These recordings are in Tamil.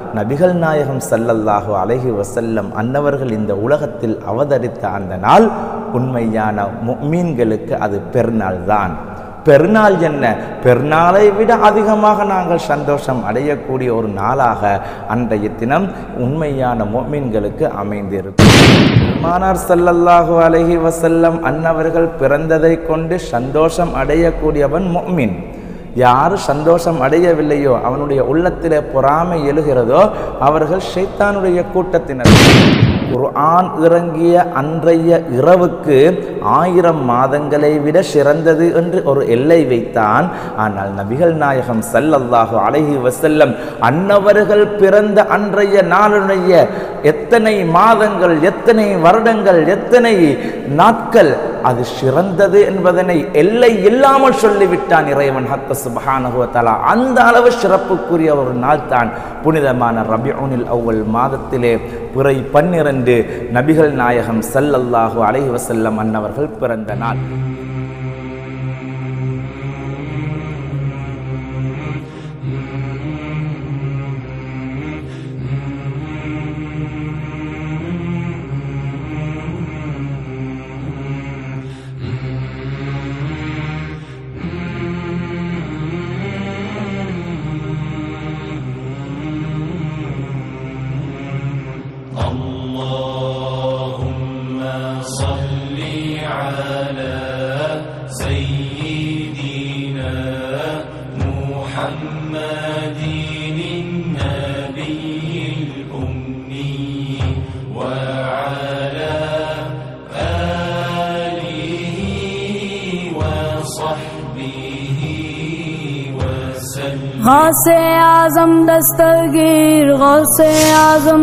நபிகள் நாயகம் ஸல்லல்லாஹு அலைஹி வஸல்லம் அன்னவர்கள் இந்த உலகத்தில் அவதரித்த அந்த நாள் உண்மையான முஃமின்களுக்கு அது பெருநாள் தான் பெருநாள் என்ன பெருநாளை விட அதிகமாக நாங்கள் சந்தோஷம் அடையக்கூடிய ஒரு நாளாக அன்றைய தினம் உண்மையான மோமீன்களுக்கு அமைந்திருக்கும் பெருமானார் ஸல்லல்லாஹு அலைஹி வஸல்லம் அன்னவர்கள் பிறந்ததை கொண்டு சந்தோஷம் அடையக்கூடியவன் மொமின் யார் சந்தோஷம் அடையவில்லையோ அவனுடைய உள்ளத்திலே பொறாமை எழுகிறதோ அவர்கள் ஷைத்தானுடைய கூட்டத்தினர் குர்ஆன் இறங்கிய அன்றைய இரவுக்கு ஆயிரம் மாதங்களை விட சிறந்தது என்று ஒரு எல்லை வைத்தான் ஆனால் நபிகள் நாயகம் ஸல்லல்லாஹு அலைஹி வஸல்லம் அன்னவர்கள் பிறந்த அன்றைய நாளுடைய எத்தனை மாதங்கள் எத்தனை வருடங்கள் எத்தனை நாட்கள் அது சிறந்தது என்பதனை எல்லை இல்லாமல் சொல்லிவிட்டான் இறைவன் ஹக்க சுபஹானஹு வ தஆலா அந்த அளவு சிறப்புக்குரிய ஒரு நாள் தான் புனிதமான ரபிஉனில் அவ்வல் மாதத்திலே பிறை பன்னிரண்டு நபிகள் நாயகம் ஸல்லல்லாஹு அலைஹி வஸல்லம் அன்னவர்கள் பிறந்த நாள் اللهم صل على سيدنا محمد النبي الأمي وعلى آله وصحبه وسلم غوث اعظم دستگیر غوث اعظم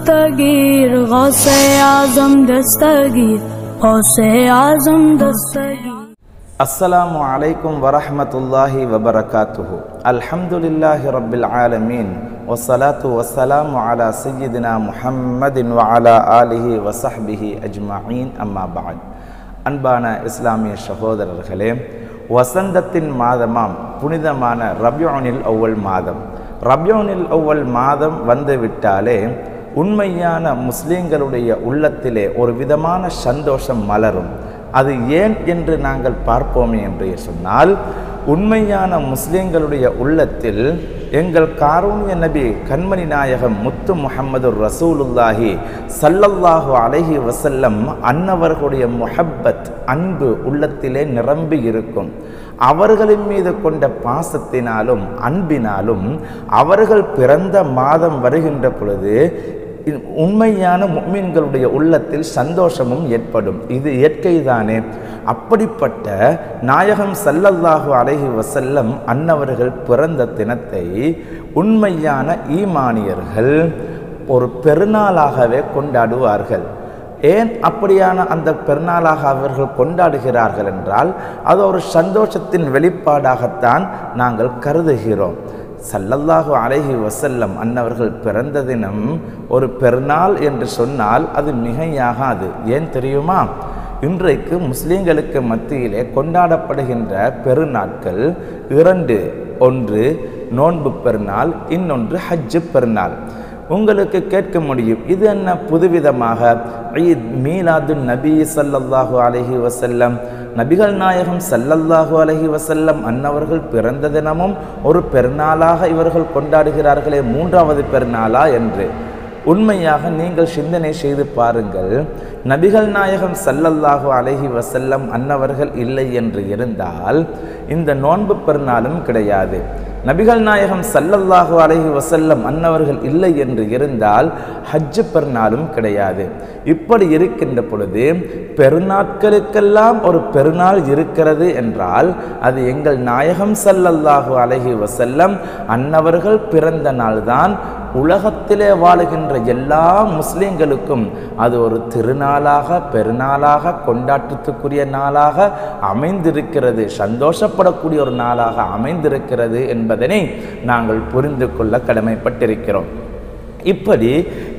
دستگیر غوث اعظم دستگیر غوث اعظم دستگیر அஸ்ஸலாமு அலைக்கும் வரஹ்மத்துல்லாஹி வபரகாத்துஹு அல்ஹம்துலில்லாஹி ரப்பில் ஆலமீன் வஸ்ஸலாத்து வஸ்ஸலாமு அலா சய்யிதினா முஹம்மதின் வ அலா ஆலிஹி வஸஹ்பிஹி அஜ்மஈன் அம்மா பஅத் அன்பான இஸ்லாமிய சகோதரர்களே வசந்தத்தின் மாதமாம் புனிதமான ரபியோனில் ஒவ்வொல் மாதம் ரபியோனில் ஒவ்வொல் மாதம் வந்துவிட்டாலே உண்மையான முஸ்லிம்களுடைய உள்ளத்திலே ஒரு விதமான சந்தோஷம் மலரும் அது ஏன் என்று நாங்கள் பார்ப்போமே என்று சொன்னால் உண்மையான முஸ்லிம்களுடைய உள்ளத்தில் எங்கள் காரூணிய நபி கண்மணி நாயகம் முத்து முஹம்மது ரசூலுல்லாஹி சல்லல்லாஹு அலைஹி வசல்லம் அன்னவர்களுடைய முஹப்பத் அன்பு உள்ளத்திலே நிரம்பி இருக்கும் அவர்களின் மீது கொண்ட பாசத்தினாலும் அன்பினாலும் அவர்கள் பிறந்த மாதம் வருகின்ற பொழுது இது உண்மையான முக்மீன்களுடைய உள்ளத்தில் சந்தோஷமும் ஏற்படும் இது இயற்கைதானே அப்படிப்பட்ட நாயகம் சல்லல்லாஹு அலைஹி வசல்லம் அன்னவர்கள் பிறந்த தினத்தை உண்மையான ஈமானியர்கள் ஒரு பெருநாளாகவே கொண்டாடுவார்கள் ஏன் அப்படியான அந்த பெருநாளாக அவர்கள் கொண்டாடுகிறார்கள் என்றால் அது ஒரு சந்தோஷத்தின் வெளிப்பாடாகத்தான் நாங்கள் கருதுகிறோம் சல்லல்லாஹு அலைஹி வசல்லம் அன்னவர்கள் பிறந்த தினம் ஒரு பெருநாள் என்று சொன்னால் அது மிகையாகாது ஏன் தெரியுமா இன்றைக்கு முஸ்லிம்களுக்கு மத்தியிலே கொண்டாடப்படுகின்ற பெருநாட்கள் இரண்டு ஒன்று நோன்பு பெருநாள் இன்னொன்று ஹஜ்ஜு பெருநாள் உங்களுக்கு கேட்க முடியும் இது என்ன புதுவிதமாக ஈத் மீலாது நபி சல்லல்லாஹு அலைஹி வசல்லம் நபிகள் நாயகம் சல்லல்லாஹு அலைஹி வசல்லம் அன்னவர்கள் பிறந்த தினமும் ஒரு பெருநாளாக இவர்கள் கொண்டாடுகிறார்களே மூன்றாவது பெருநாளா என்று உண்மையாக நீங்கள் சிந்தனை செய்து பாருங்கள் நபிகள் நாயகம் சல்லல்லாஹு அலைஹி வசல்லம் அன்னவர்கள் இல்லை என்று இருந்தால் இந்த நோன்பு பெருநாளும் கிடையாது நபிகள் நாயகம் சல்லல்லாஹு அலைஹி வசல்லம் அன்னவர்கள் இல்லை என்று இருந்தால் ஹஜ்ஜு பெருநாளும் கிடையாது இப்படி இருக்கின்ற பொழுது பெருநாட்களுக்கெல்லாம் ஒரு பெருநாள் இருக்கிறது என்றால் அது எங்கள் நாயகம் சல்லல்லாஹு அலைஹி வசல்லம் அன்னவர்கள் பிறந்த நாள்தான் உலகத்திலே வாழுகின்ற எல்லா முஸ்லிம்களுக்கும் அது ஒரு திருநாளாக பெருநாளாக கொண்டாட்டத்துக்குரிய நாளாக அமைந்திருக்கிறது சந்தோஷப்படக்கூடிய ஒரு நாளாக அமைந்திருக்கிறது என்பதனை நாங்கள் புரிந்து கொள்ள கடமைப்பட்டிருக்கிறோம் இப்படி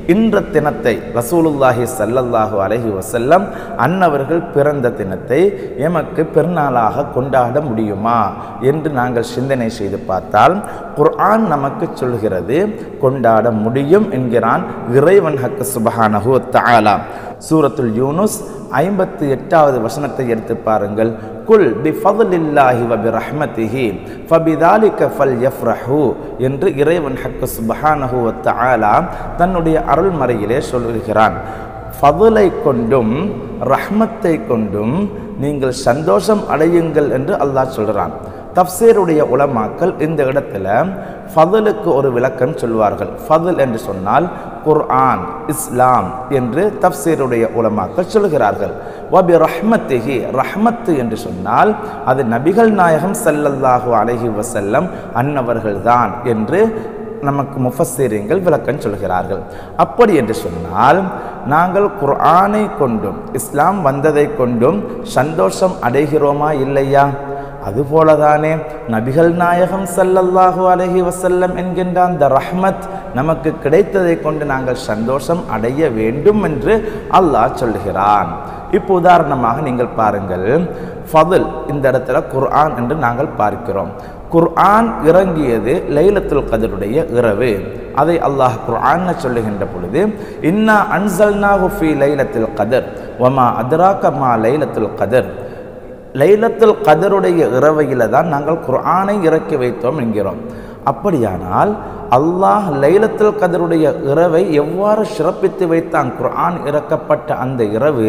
இன்ற தினத்தை ரசூலுல்லாஹி ஸல்லல்லாஹு அலைஹி வஸல்லம் அன்னவர்கள் பிறந்த தினத்தை எமக்கு பெருநாளாக கொண்டாட முடியுமா என்று நாங்கள் சிந்தனை செய்து பார்த்தால் குர்ஆன் நமக்கு சொல்கிறது கொண்டாட முடியும் என்கிறான் இறைவன் ஹக்கு சுபஹானஹு வ தஆலா சூரத்துல் யூனுஸ் ஐம்பத்தி எட்டாவது வசனத்தை எடுத்து பாருங்கள் குல் பி ஃபضலில்லாஹி வ பிரஹ்மதிஹி ஃபபிதாலிக ஃபல்யஃப்ரஹு என்று இறைவன் ஹக்கு சுபஹானஹு வ தஆலா தன்னுடைய அருள்மறையிலே சொல்கிறான் ஃபதுலை கொண்டும் ரஹ்மத்தை கொண்டும் நீங்கள் சந்தோஷம் அடையுங்கள் என்று அல்லாஹ் சொல்கிறான் தப்சீருடைய உலமாக்கள் இந்த இடத்துல ஃபதுலுக்கு ஒரு விளக்கம் சொல்வார்கள் ஃபதுல் என்று சொன்னால் குர்ஆன் இஸ்லாம் என்று தப்சீருடைய உலமாக்கள் சொல்கிறார்கள் வபி ரஹ்மத்திஹி ரஹ்மத்து என்று சொன்னால் அது நபிகள் நாயகம் ஸல்லல்லாஹு அலைஹி வஸல்லம் அன்னவர்கள்தான் என்று நமக்கு முஃபஸ்ஸீரியங்கள் விளக்கம் சொல்கிறார்கள் அப்படி என்று சொன்னால் நாங்கள் குர்ஆனை கொண்டும் இஸ்லாம் வந்ததை கொண்டும் சந்தோஷம் அடைகிறோமா இல்லையா அதுபோலதானே நபிகள் நாயகம் ஸல்லல்லாஹு அலைஹி வஸல்லம் என்கின்ற அந்த ரஹ்மத் நமக்கு கிடைத்ததை கொண்டு நாங்கள் சந்தோஷம் அடைய வேண்டும் என்று அல்லாஹ் சொல்கிறான் இப்போ உதாரணமாக நீங்கள் பாருங்கள் ஃபதுல் இந்த இடத்துல குர்ஆன் என்று நாங்கள் பார்க்கிறோம் குர்ஆன் இறங்கியது லைலத்துல் கதருடைய இரவு அதை அல்லாஹ் குர்ஆன் சொல்லுகின்ற பொழுது இன்னா அன்சல்னாஹு ஃபீ லைலத்தில் கதர் வமா அத்ராக மா லைலத்துல் கதர் லைலத்துல் கதருடைய இரவையில் தான் நாங்கள் குர்ஆனை இறக்கி வைத்தோம் என்கிறோம் அப்படியானால் அல்லாஹ் லைலத்துல் கதருடைய இரவை எவ்வாறு சிறப்பித்து வைத்தான் குர்ஆன் இறக்கப்பட்ட அந்த இரவு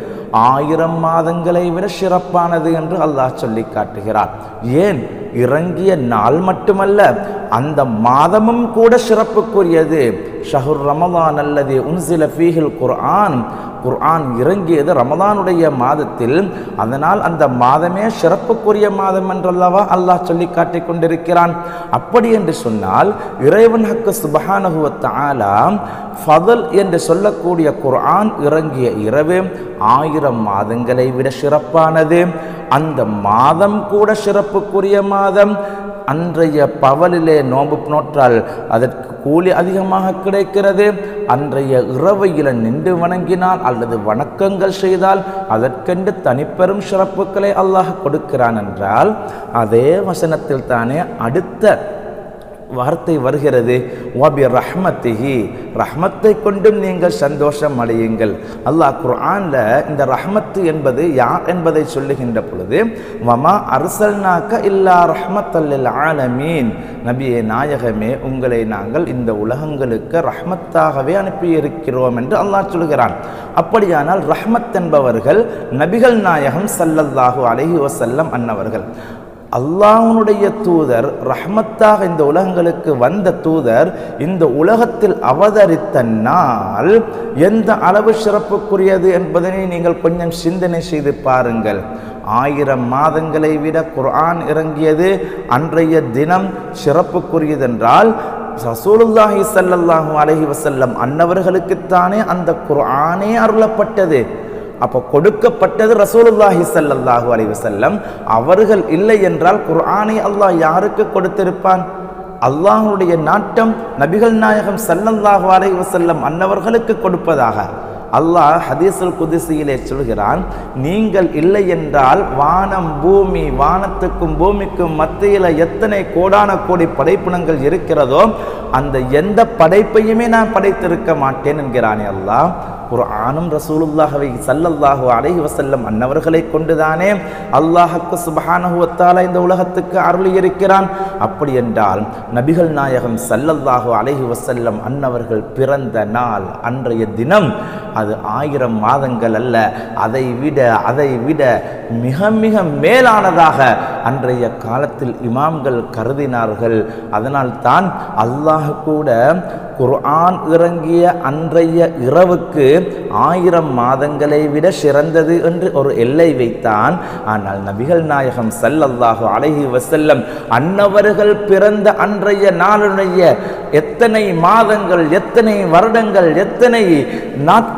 ஆயிரம் மாதங்களை விட சிறப்பானது என்று அல்லாஹ் சொல்லி காட்டுகிறார் ஏன் இறங்கிய நாள் மட்டுமல்ல அந்த மாதமும் கூட சிறப்புக்குரியது ஷஹுர் ரமதான் அல்லது உன்சில ஃபீஹில் குர்ஆன் குர்ஆன் இறங்கியது ரமதானுடைய மாதத்தில் அதனால் அந்த மாதமே சிறப்புக்குரிய மாதம் என்றல்லவா அல்லாஹ் சொல்லி காட்டிக் கொண்டிருக்கிறான் அப்படி என்று சொன்னால் இறைவன் ஹக்கு சுபஹானஹு வ தஆலா ஃபதல் என்று சொல்லக்கூடிய குர்ஆன் இறங்கிய இரவு ஆயிரம் மாதங்களை விட சிறப்பானது அந்த மாதம் கூட சிறப்புக்குரிய மாதம் அன்றைய பவலிலே நோம்பு நோற்றால் அதற்கு கூலி அதிகமாக கிடைக்கிறது அன்றைய இரவையில் நின்று வணங்கினால் அல்லது வணக்கங்கள் செய்தால் அதற்கென்று தனிப்பெரும் சிறப்புகளை அல்லாஹ் கொடுக்கிறான் என்றால் அதே வசனத்தில் தானே அடுத்த வார்த்தை வருகிறது வபி ரஹ்மத்திஹி ரஹ்மத்தை கொண்டும் நீங்கள் சந்தோஷம் அடையுங்கள் அல்லாஹ் குர்ஆன்ல இந்த ரஹ்மத்து என்பது யார் என்பதை சொல்லுகின்ற பொழுது வமா அர்சல்னாக்க இல்லா ரஹ்மத்தல்லில் ஆலமீன் நபியே நாயகமே உங்களை நாங்கள் இந்த உலகங்களுக்கு ரஹ்மத்தாகவே அனுப்பியிருக்கிறோம் என்று அல்லாஹ் சொல்கிறான் அப்படியானால் ரஹ்மத் என்பவர்கள் நபிகள் நாயகம் ஸல்லல்லாஹு அலைஹி வஸல்லம் அன்னவர்கள் அல்லாஹ்வுடைய தூதர் ரஹ்மத்தாக இந்த உலகங்களுக்கு வந்த தூதர் இந்த உலகத்தில் அவதரித்த நாள் எந்த அளவு சிறப்புக்குரியது என்பதனை நீங்கள் கொஞ்சம் சிந்தனை செய்து பாருங்கள் ஆயிரம் மாதங்களை விட குர்ஆன் இறங்கியது அன்றைய தினம் சிறப்புக்குரியதென்றால் ரசூலுல்லாஹி ஸல்லல்லாஹு அலைஹி வஸல்லம் அன்னவர்களுக்குத்தானே அந்த குர்ஆனே அருளப்பட்டது அப்போ கொடுக்கப்பட்டது ரசூலுல்லாஹி ஸல்லல்லாஹு அலைஹி வஸல்லம் அவர்கள் இல்லை என்றால் குர்ஆனை அல்லாஹ் யாருக்கு கொடுத்திருப்பான் அல்லாஹ்வுடைய நாட்டம் நபிகள் நாயகம் ஸல்லல்லாஹு அலைஹி வஸல்லம் அன்னவர்களுக்கு கொடுப்பதாக அல்லாஹ் ஹதீஸுல் குதிசியிலே சொல்கிறான் நீங்கள் இல்லை என்றால் வானம் பூமி வானத்துக்கும் பூமிக்கும் மத்தியில் எத்தனை கோடான கோடி படைப்பினங்கள் இருக்கிறதோ அந்த எந்த படைப்பையுமே நான் படைத்திருக்க மாட்டேன் என்கிறானே அல்லாஹ் குர்ஆனும் ரசூலுல்லாஹவை சல்லல்லாஹு அலைஹி வஸல்லம் அன்னவர்களை கொண்டுதானே அல்லாஹுக்கு சுபஹானஹு வ தஆலா இந்த உலகத்துக்கு அருளி இருக்கிறான் அப்படி என்றால் நபிகள் நாயகம் சல்லல்லாஹு அலைஹி வஸல்லம் அன்னவர்கள் பிறந்த நாள் அன்றைய தினம் அது ஆயிரம் மாதங்கள் அல்ல அதை விட அதை விட மிக மிக மேலானதாக அன்றைய காலத்தில் இமாம்கள் கருதினார்கள் அதனால் தான் அல்லாஹ் கூட குர்ஆன் இறங்கிய அன்றைய இரவுக்கு ஆயிரம் மாதங்களை விட சிறந்தது என்று ஒரு எல்லை வைத்தான் ஆனால் நபிகள் நாயகம் ஸல்லல்லாஹு அலைஹி வஸல்லம் அன்னவர்கள் பிறந்த அன்றைய நாளுடைய எத்தனை மாதங்கள் எத்தனை வருடங்கள் எத்தனை நாட்கள்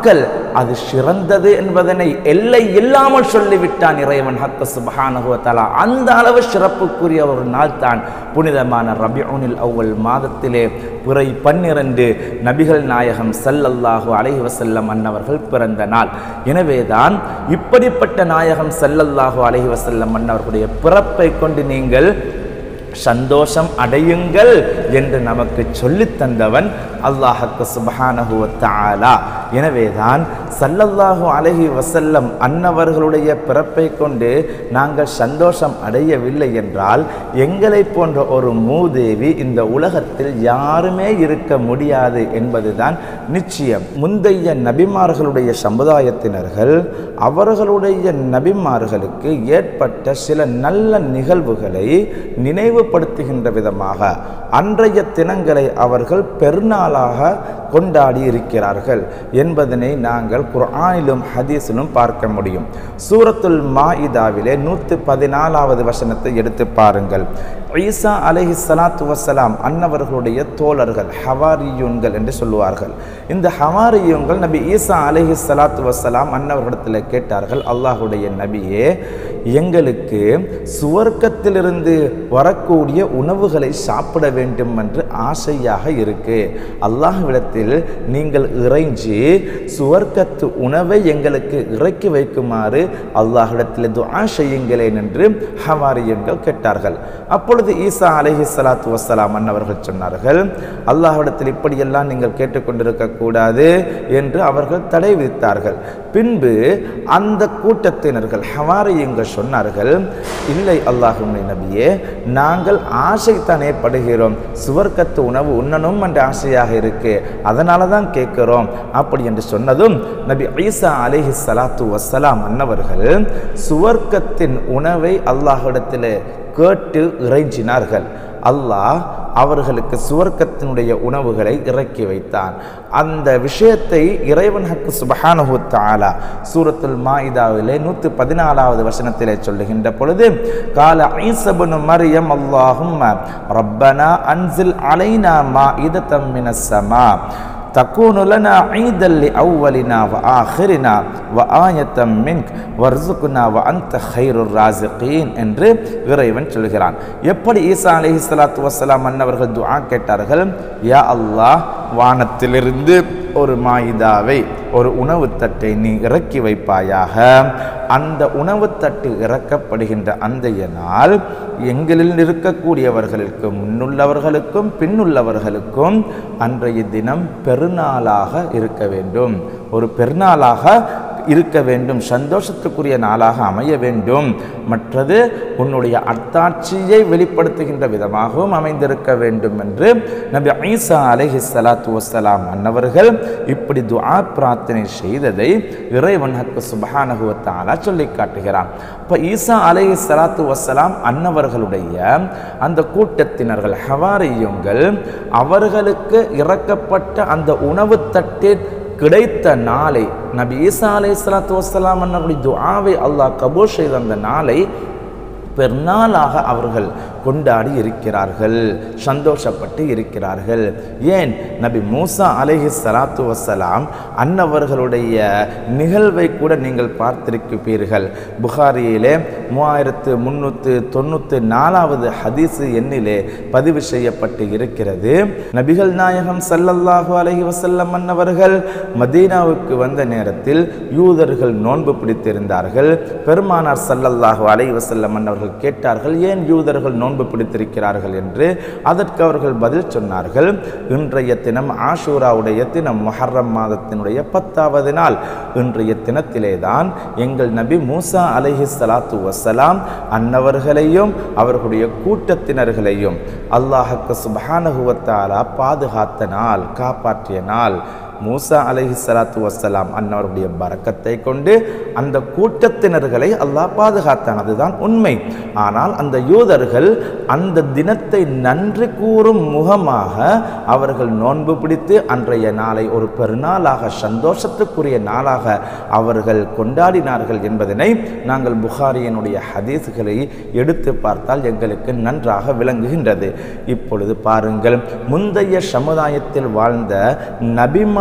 அது சிறந்தது என்பதனை எல்லை இல்லாமல் சொல்லிவிட்டான் இறைவன் ஹக்க சுபஹானஹு வ தஆலா அந்த அளவு சிறப்புக்குரிய ஒரு நாள் தான் புனிதமான ரபிஉனில் அவ்வல் மாதத்திலே பிறை பன்னிரண்டு நபிகள் நாயகம் ஸல்லல்லாஹு அலைஹி வஸல்லம் அன்னவர்கள் பிறந்த நாள் எனவேதான் இப்படிப்பட்ட நாயகம் ஸல்லல்லாஹு அலைஹி வஸல்லம் அன்னவர்களுடைய பிறப்பை கொண்டு நீங்கள் சந்தோஷம் அடையுங்கள் என்று நமக்கு சொல்லித் தந்தவன் அல்லாஹக்கு சுபஹானஹு வ தஆலா எனவேதான் சல்லல்லாஹு அலைஹி வஸல்லம் அன்னவர்களுடைய பிறப்பை கொண்டு நாங்கள் சந்தோஷம் அடையவில்லை என்றால் எங்களை போன்ற ஒரு மூதேவி இந்த உலகத்தில் யாருமே இருக்க முடியாது என்பதுதான் நிச்சயம் முந்தைய நபிமார்களுடைய சமுதாயத்தினர்கள் அவர்களுடைய நபிமார்களுக்கு ஏற்பட்ட சில நல்ல நிகழ்வுகளை நினைவுபடுத்துகின்ற விதமாக அன்றைய தினங்களை அவர்கள் பெருநாளாக கொண்டாடி இருக்கிறார்கள் என்பதனை நாங்கள் குர்ஆனிலும் ஹதீஸிலும் பார்க்க முடியும் சூரத்துல் மாஇதாவிலே நூற்று பதினாலாவது வசனத்தை எடுத்து பாருங்கள் ஈசா அலைஹி ஸலாத்து வஸ்ஸலாம் அன்னவர்களுடைய தோழர்கள் ஹவாரியூன்கள் என்று சொல்லுவார்கள் இந்த ஹவாரியூன்கள் நபி ஈசா அலைஹி ஸலாத்து வஸ்ஸலாம் அன்னவர்களிடத்தில் கேட்டார்கள் அல்லாஹுடைய நபியே எங்களுக்கு சுவர்க்கத்திலிருந்து வரக்கூடிய உணவுகளை சாப்பிட வேண்டும் என்று ஆசையாக இருக்கு அல்லாஹ்விடத்தில் நீங்கள் இறைஞ்சி சுவர்க்கத்து உணவை எங்களுக்கு இறக்கி வைக்குமாறு அல்லாஹ்விடத்தில் துஆ செய்யுங்களேன் என்று ஹவாரியன்கள் கேட்டார்கள் அப்பொழுது ஈசா அலைஹி ஸலாத்து வஸ்ஸலாம் அன்னவர்கள் சொன்னார்கள் அல்லாஹ்விடத்தில் இப்படியெல்லாம் நீங்கள் கேட்டுக்கொண்டிருக்க கூடாது என்று அவர்கள் தடை விதித்தார்கள் பின்பு அந்த கூட்டத்தினர்கள் ஹவாரியங்கள் சொன்னார்கள் இல்லை அல்லாஹுடைய நபியே நாங்கள் ஆசைத்தானே படுகிறோம் சுவர்க்கத்து உணவு உண்ணணும் என்ற ஆசையாக இருக்கு அதனால தான் கேட்கிறோம் அப்படி என்று சொன்னதும் நபி ஈசா அலைஹி ஸலாத்து வஸ்ஸலாம் அன்னவர்கள் சுவர்க்கத்தின் உணவை அல்லாஹ்விடத்தில் கேட்டு இறைஞ்சினார்கள் அல்லாஹ் அவர்களுக்கு சுவர்க்கத்தினுடைய உணவுகளை இறக்கி வைத்தான் அந்த விஷயத்தை இறைவன் ஹக்கு சுபஹானஹு தஆலா சூரத்துல் மாயிதாவிலே நூற்று பதினாலாவது வசனத்திலே சொல்லுகின்ற பொழுது கால ஈசபனு மரியம் அல்லாஹும்ம ரப்பனா அன்சில் அலைனா மாஇதத்தம் மினஸ் ஸமா تكون لنا عيدا لأولنا وآخرنا وآية منك وارزقنا وأنت خير الرازقين என்று இறைவன் சொல்கிறான் எப்படி ஈசா அலைஹி ஸலாத்து வஸ்ஸலாம் அன்னவர்கள் துஆ கேட்டார்கள் யா அல்லாஹ் வானத்திலிருந்து ஒரு மாயிதாவை ஒரு உணவு தட்டை நீ இறக்கி வைப்பாயாக அந்த உணவு தட்டு இறக்கப்படுகின்ற அந்தைய நாள் எங்களில் இருக்கக்கூடியவர்களுக்கும் முன்னுள்ளவர்களுக்கும் பின்னுள்ளவர்களுக்கும் அன்றைய தினம் பெருநாளாக இருக்க வேண்டும் ஒரு பெருநாளாக இருக்க வேண்டும் சந்தோஷத்துக்குரிய நாளாக அமைய வேண்டும் மற்றது உன்னுடைய அத்தாட்சியை வெளிப்படுத்துகின்ற விதமாகவும் அமைந்திருக்க வேண்டும் என்று நபி ஈசா அலைஹி ஸலாத்து வஸ்ஸலாம் அன்னவர்கள் இப்படி துஆ பிரார்த்தனை செய்ததை இறைவன் ஹக்கு சுபஹானஹு வ தஆலா சொல்லி காட்டுகிறான் இப்போ ஈசா அலைஹி ஸலாத்து வஸ்ஸலாம் அன்னவர்களுடைய அந்த கூட்டத்தினர்கள் ஹவாரியுங்கள் அவர்களுக்கு இறக்கப்பட்ட அந்த உணவு தட்டின் கிடைத்த நாளை நபி ஈசா அலை சலாத்து வசலாம் அன்னருடைய துஆவை அல்லாஹ் கபூல் செய்த அந்த நாளை பெருநாளாக அவர்கள் கொண்டாடி இருக்கிறார்கள் சந்தோஷப்பட்டு இருக்கிறார்கள் ஏன் நபி மூசா அலைஹி ஸலாத்து வசலாம் அன்னவர்களுடைய நிகழ்வை கூட நீங்கள் பார்த்திருப்பீர்கள் புகாரியிலே மூவாயிரத்து முன்னூற்று தொண்ணூற்று நாலாவது ஹதீஸு எண்ணிலே பதிவு செய்யப்பட்டு இருக்கிறது நபிகள் நாயகம் ஸல்லல்லாஹு அலைஹி வஸல்லம் அன்னவர்கள் மதீனாவுக்கு வந்த நேரத்தில் யூதர்கள் நோன்பு பிடித்திருந்தார்கள் பெருமானார் ஸல்லல்லாஹு அலைஹி வஸல்லம் அன்னவர்கள் கேட்டார்கள் ஏன் யூதர்கள் நோன்பு பிடித்திருக்கிறார்கள் என்று அதற்கு அவர்கள் பதில் சொன்னார்கள் இன்றைய தினம் ஆஷூராவுடைய தினம் முஹர்ரம் மாதத்தினுடைய பத்தாவது நாள் இன்றைய தினத்திலே தான் எங்கள் நபி மூசா அலைஹி ஸலாத்து வஸ்ஸலாம் அன்னவர்களையும் அவர்களுடைய கூட்டத்தினர்களையும் அல்லாஹுக்கு சுப்ஹானஹு வ தஆலா பாதுகாத்த நாள் காப்பாற்றிய நாள் மூசா அலைஹி ஸலாத்து வஸ்ஸலாம் அன்னவருடைய பரக்கத்தை கொண்டு அந்த கூட்டத்தினர்களை அல்லாஹ் பாதுகாத்தான் அதுதான் உண்மை ஆனால் அந்த யூதர்கள் அந்த தினத்தை நன்றி கூறும் முகமாக அவர்கள் நோன்பு பிடித்து அன்றைய நாளை ஒரு பெருநாளாக சந்தோஷத்துக்குரிய நாளாக அவர்கள் கொண்டாடினார்கள் என்பதனை நாங்கள் புகாரியினுடைய ஹதீஸ்களை எடுத்து பார்த்தால் எங்களுக்கு நன்றாக விளங்குகின்றது இப்பொழுது பாருங்கள் முந்தைய சமுதாயத்தில் வாழ்ந்த நபிமார்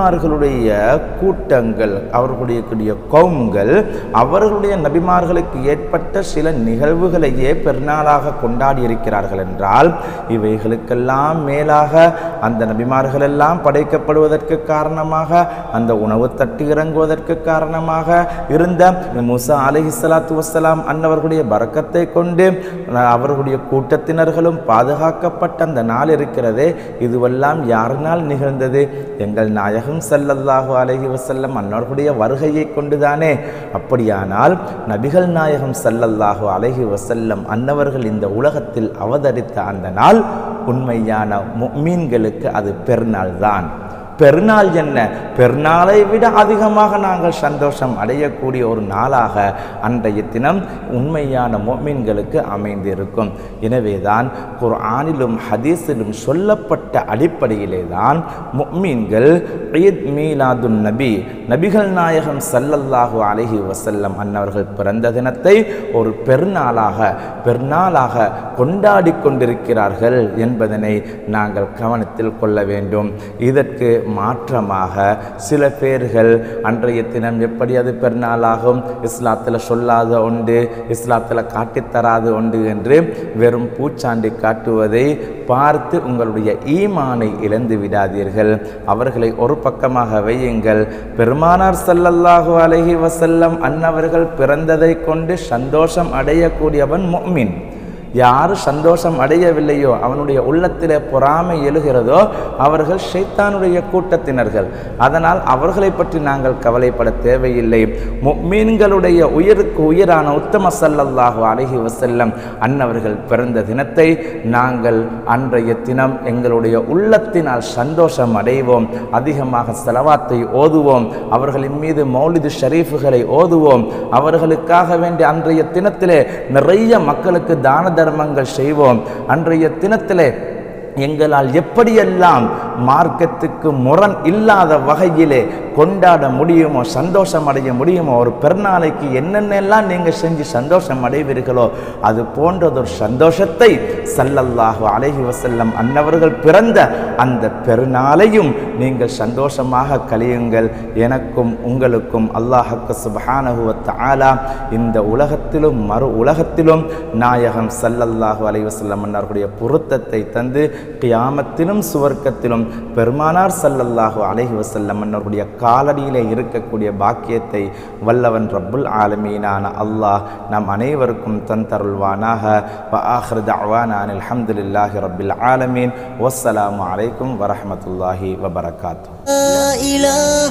நபிமார்களுடைய கூட்டங்கள் அவர்களுடைய கூடிய கவும்கள் அவர்களுடைய நபிமார்களுக்கு ஏற்பட்ட சில நிகழ்வுகளையே பெருநாளாக கொண்டாடி இருக்கிறார்கள் என்றால் இவைகளுக்கெல்லாம் மேலாக அந்த நபிமார்கள் எல்லாம் படைக்கப்படுவதற்கு காரணமாக அந்த உணவு தட்டு இறங்குவதற்கு காரணமாக இருந்த முசா அலஹி சலாத்து வசலாம் அன்னவர்களுடைய பறக்கத்தை கொண்டு அஹ், அவர்களுடைய கூட்டத்தினர்களும் பாதுகாக்கப்பட்ட அந்த நாள் இருக்கிறதே இதுவெல்லாம் யாரினால் நிகழ்ந்தது எங்கள் நாயகம் ஸல்லல்லாஹு அலைஹி வஸல்லம் அன்னவர்களுடைய வருகையை கொண்டுதானே அப்படியானால் நபிகள் நாயகம் ஸல்லல்லாஹு அலைஹி வஸல்லம் அன்னவர்கள் இந்த உலகத்தில் அவதரித்த அந்த நாள் உண்மையான முஃமின்களுக்கு அது பெருநாள் தான் பெருநாள் என்ன பெருநாளை விட அதிகமாக நாங்கள் சந்தோஷம் அடையக்கூடிய ஒரு நாளாக அன்றைய தினம் உண்மையான மோமீன்களுக்கு அமைந்திருக்கும் எனவேதான் குர்ஆனிலும் ஹதீஸிலும் சொல்லப்பட்ட அடிப்படையிலே தான் முஃமின்கள் ஈத் மீலாதுன் நபி நபிகள் நாயகம் ஸல்லல்லாஹு அலைஹி வஸல்லம் அன்னவர்கள் பிறந்த தினத்தை ஒரு பெருநாளாக பெருநாளாக கொண்டாடி கொண்டிருக்கிறார்கள் என்பதனை நாங்கள் கவனத்தில் கொள்ள வேண்டும் இதற்கு மாற்றமாக சில பேர்கள் அன்றைய தினம் எப்படி அது பெருநாளாகும் இஸ்லாத்தில் சொல்லாத உண்டு இஸ்லாத்தில் காட்டித்தராத உண்டு என்று வெறும் பூச்சாண்டி காட்டுவதை பார்த்து உங்களுடைய ஈமானை இழந்து விடாதீர்கள் அவர்களை ஒரு பக்கமாக வையுங்கள் பெருமானார் ஸல்லல்லாஹு அலைஹி வஸல்லம் அன்னவர்கள் பிறந்ததை கொண்டு சந்தோஷம் அடையக்கூடியவன் முஃமின் யார் சந்தோஷம் அடையவில்லையோ அவனுடைய உள்ளத்திலே பொறாமை எழுகிறதோ அவர்கள் ஷைத்தானுடைய கூட்டத்தினர்கள் அதனால் அவர்களை பற்றி நாங்கள் கவலைப்பட தேவையில்லை முக்மீன்களுடைய உயிருக்கு உயிரான உத்தம ஸல்லல்லாஹு அலைஹி வஸல்லம் அன்னவர்கள் பிறந்த தினத்தை நாங்கள் அன்றைய தினம் எங்களுடைய உள்ளத்தினால் சந்தோஷம் அடைவோம் அதிகமாக செலவாத்தை ஓதுவோம் அவர்களின் மீது மௌலிது ஷரீஃபுகளை ஓதுவோம் அவர்களுக்காக வேண்டிய அன்றைய தினத்திலே நிறைய மக்களுக்கு தான தர்மங்கள் செய்வோம் அன்றைய தினத்திலே எங்களால் எப்படியெல்லாம் மார்க்கத்துக்கு முரண் இல்லாத வகையிலே கொண்டாட முடியுமோ சந்தோஷம் அடைய முடியுமோ ஒரு பெருநாளைக்கு என்னென்னலாம் நீங்கள் செஞ்சு சந்தோஷம் அடைவீர்களோ அது போன்றதொரு சந்தோஷத்தை சல்லல்லாஹு அலைஹி வஸல்லம் அன்னவர்கள் பிறந்த அந்த பெருநாளையும் நீங்கள் சந்தோஷமாக கழியுங்கள் எனக்கும் உங்களுக்கும் அல்லாஹுக்கு சுபஹானஹு வ தஆலா இந்த உலகத்திலும் மறு உலகத்திலும் நாயகம் சல்லல்லாஹு அலைஹி வஸல்லம் அன்னவர்களுடைய பொருத்தத்தை தந்து கியாமத்திலும் சுவர்க்கத்திலும் பெருமானார் சல்லல்லாஹு அலைஹி வஸல்லம் அன்னவர்களுடைய காலடியிலே இருக்கக்கூடிய பாக்கியத்தை வல்லவன் ரப்புல் ஆலமீனான அல்லாஹ் நம் அனைவருக்கும் தந்தருள்வானாக வ ஆஹிரு தஅவானா அல்ஹம்துலில்லாஹி ரப்பில் ஆலமீன் வஸ்ஸலாமு அலைக்கும் வரஹ்மத்துல்லாஹி வபரகாத்துஹு لا إله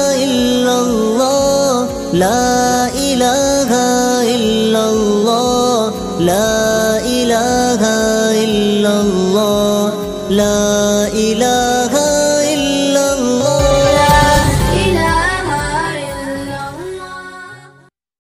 إلا الله لا إله إلا الله لا إله إلا الله لا